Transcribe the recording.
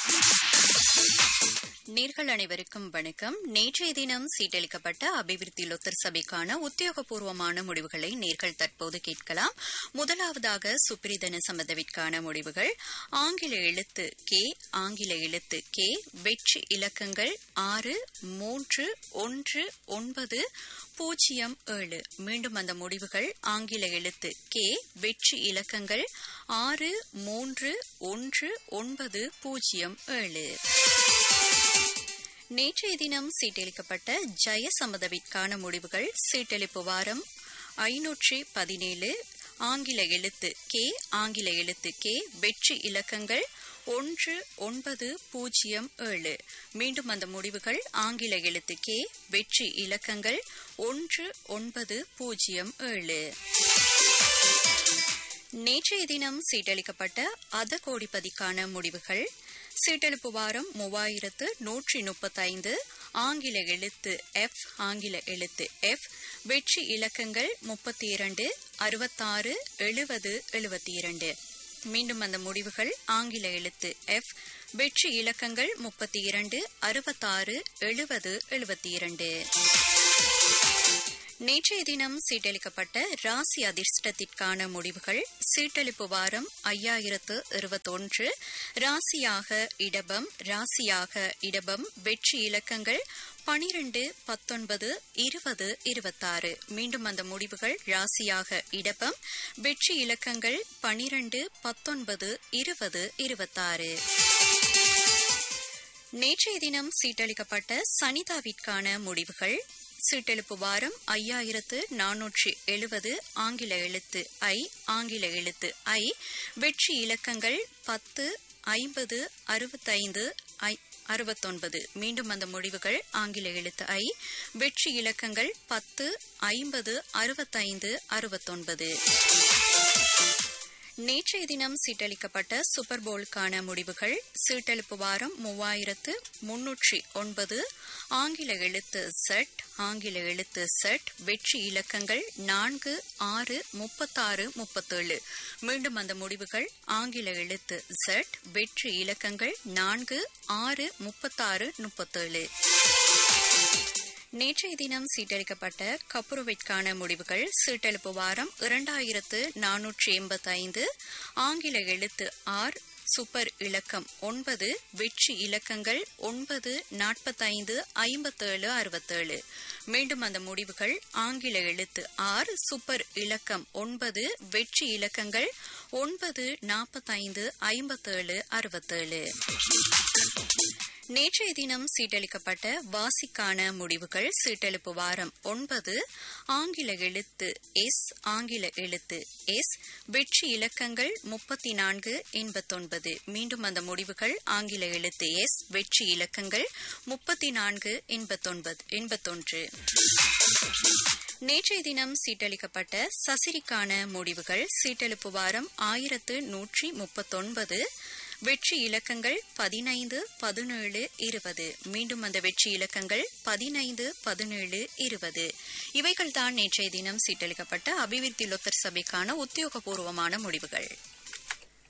நேர்கள் அனைவருக்கும் வணக்கம் நேற்றைய தினம் சீட்டளிக்கப்பட்ட அபிவிருத்தி லொத்தர் சபைக்கான உத்தியோகபூர்வமான முடிவுகளை நேர்கள் தற்போது கேட்கலாம் முதலாவதாக சுப்ரிதன சம்பந்தவிற்கான முடிவுகள் ஆங்கில எழுத்து கே ஆங்கில எழுத்து கே வெற்றி இலக்கங்கள் ஆறு மூன்று ஒன்று ஒன்பது பூஜ்ஜியம் ஏழு மீண்டும் அந்த முடிவுகள் ஆங்கில எழுத்து கே வெற்றி இலக்கங்கள் ஆறு மூன்று ஒன்று ஒன்பது பூஜ்ஜியம் ஏழு நேற்றைய தினம் சீட்டளிக்கப்பட்ட ஜெயசம்மதவிற்கான முடிவுகள் சீட்டளிப்பு வாரம் ஐநூற்றி பதினேழு ஆங்கில எழுத்து கே ஆங்கில எழுத்து கே வெற்றி இலக்கங்கள் ஒன்று ஒன்பது பூஜ்ஜியம் ஏழு மீண்டும் அந்த முடிவுகள் ஆங்கில எழுத்து கே வெற்றி இலக்கங்கள் ஒன்று ஒன்பது பூஜ்ஜியம் ஏழு நேற்றைய தினம் சீட்டளிக்கப்பட்ட அத கோடிப்பதிக்கான முடிவுகள் சீட்டெழுப்பு வாரம் மூவாயிரத்து நூற்றி முப்பத்தைந்து ஆங்கில எழுத்து எஃப் ஆங்கில எழுத்து எஃப் வெற்றி இலக்கங்கள் முப்பத்தி இரண்டு அறுபத்தாறு எழுபது எழுபத்தி இரண்டு மீண்டும் அந்த முடிவுகள் ஆங்கில எழுத்து எஃப் வெற்றி இலக்கங்கள் முப்பத்தி இரண்டு அறுபத்தாறு எழுபது எழுபத்தி இரண்டு நேற்றைய தினம் சீட்டளிக்கப்பட்ட ராசி அதிர்ஷ்டத்திற்கான முடிவுகள் சீட்டளிப்பு வாரம் ஐயாயிரத்து இருபத்தொன்று ராசியாக இடபம் ராசியாக இடபம் வெற்றி இலக்கங்கள் பனிரெண்டு பத்தொன்பது இருபது இருபத்தாறு மீண்டும் அந்த முடிவுகள் ராசியாக இடபம் வெற்றி இலக்கங்கள் பனிரெண்டு பத்தொன்பது இருபது இருபத்தாறு நேற்றைய தினம் சீட்டளிக்கப்பட்ட சனிதாவிற்கான முடிவுகள் சீட்டெழுப்பு வாரம் ஐயாயிரத்து நானூற்றி எழுபது ஆங்கில எழுத்து ஐ ஆங்கில எழுத்து ஐ வெற்றி இலக்கங்கள் பத்து ஐம்பது அறுபத்தைந்து அறுபத்தொன்பது மீண்டும் அந்த முடிவுகள் ஆங்கில எழுத்து ஐ வெற்றி இலக்கங்கள் பத்து ஐம்பது அறுபத்தைந்து அறுபத்தொன்பது நேற்றைய தினம் சீட்டளிக்கப்பட்ட சூப்பர் போலுக்கான முடிவுகள் சீட்டெழுப்பு வாரம் மூவாயிரத்து முன்னூற்றி ஒன்பது ஆங்கில எழுத்து செட் ஆங்கில எழுத்து செட் வெற்றி இலக்கங்கள் நான்கு ஆறு முப்பத்தாறு முப்பத்தேழு மீண்டும் அந்த முடிவுகள் ஆங்கில எழுத்து செட் வெற்றி இலக்கங்கள் நான்கு ஆறு முப்பத்தாறு முப்பத்தேழு நேற்றைய தினம் சீட்டளிக்கப்பட்ட கப்புருவிற்கான முடிவுகள் சீட்டெழுப்பு வாரம் இரண்டாயிரத்து நானூற்றி எண்பத்தைந்து ஆங்கில எழுத்து ஆர் சூப்பர் இலக்கம் ஒன்பது வெற்றி இலக்கங்கள் ஒன்பது நாற்பத்தைந்து ஐம்பத்தேழு அறுபத்தேழு மீண்டும் அந்த முடிவுகள் ஆங்கில எழுத்து ஆர் சூப்பர் இலக்கம் ஒன்பது வெற்றி இலக்கங்கள் ஒன்பது நாற்பத்தைந்து ஐம்பத்தேழு அறுபத்தேழு நேற்றைய தினம் சீட்டளிக்கப்பட்ட வாசிக்கான முடிவுகள் சீட்டெழுப்பு வாரம் ஒன்பது ஆங்கில எழுத்து எஸ் ஆங்கில எழுத்து எஸ் வெற்றி இலக்கங்கள் முப்பத்தி நான்கு எண்பத்தொன்பது மீண்டும் அந்த முடிவுகள் ஆங்கில எழுத்து எஸ் வெற்றி இலக்கங்கள் முப்பத்தி நான்கு எண்பத்தொன்பது எண்பத்தொன்று நேற்றைய தினம் சீட்டளிக்கப்பட்ட சசிரிக்கான முடிவுகள் சீட்டெழுப்பு வாரம் ஆயிரத்து நூற்றி முப்பத்தொன்பது வெற்றி இலக்கங்கள் பதினைந்து பதினேழு இருபது மீண்டும் அந்த வெற்றி இலக்கங்கள் பதினைந்து பதினேழு இருபது இவைகள்தான் நேற்றைய தினம் சீட்டளிக்கப்பட்ட அபிவிருத்தி லொத்தர் சபைக்கான உத்தியோகபூர்வமான முடிவுகள்